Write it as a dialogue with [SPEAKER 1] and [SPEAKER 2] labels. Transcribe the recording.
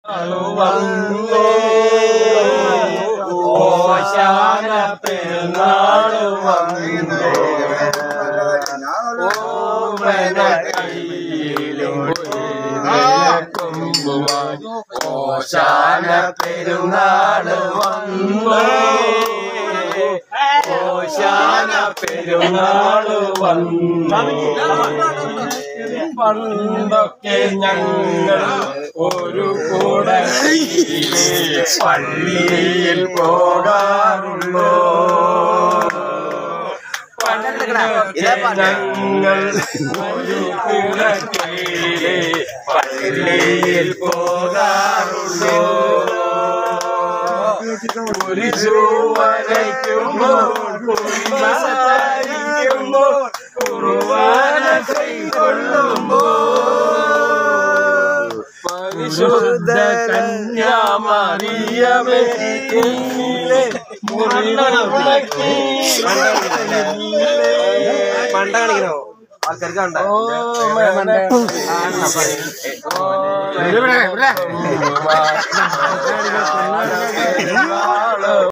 [SPEAKER 1] വന്നേ ഓശാന പെരുന്നാള് വന്നേ ഓമന കയ്യിലും കുമ്പുവാൻ ഓശാന പെരുന്നാള് വന്നേ ഓശാന പെരുന്നാള് വന്നേ പണ്ടൊക്കെ ഞങ്ങൾ ഒരു കൂടെ പള്ളിയിൽ പോകാറുള്ളൂ പണ്ടൊക്കെ ഞങ്ങൾ ഒരു കൂടെ പള്ളിയിൽ പോകാറുള്ളൂ കുരിശു വരയ്ക്കുമ്പോൾ കുരിശായിരിക്കുമ്പോൾ കുർബാന കൈക്കൊള്ളുമ്പോൾ പരിശുദ്ധ കന്യാമറിയമേ എന്നിലെ മുറിവിളക്കി
[SPEAKER 2] മണ്ട കാണിക്കണോ ആൾക്കാർക്ക് കണ്ട
[SPEAKER 1] ഓ മന ഓ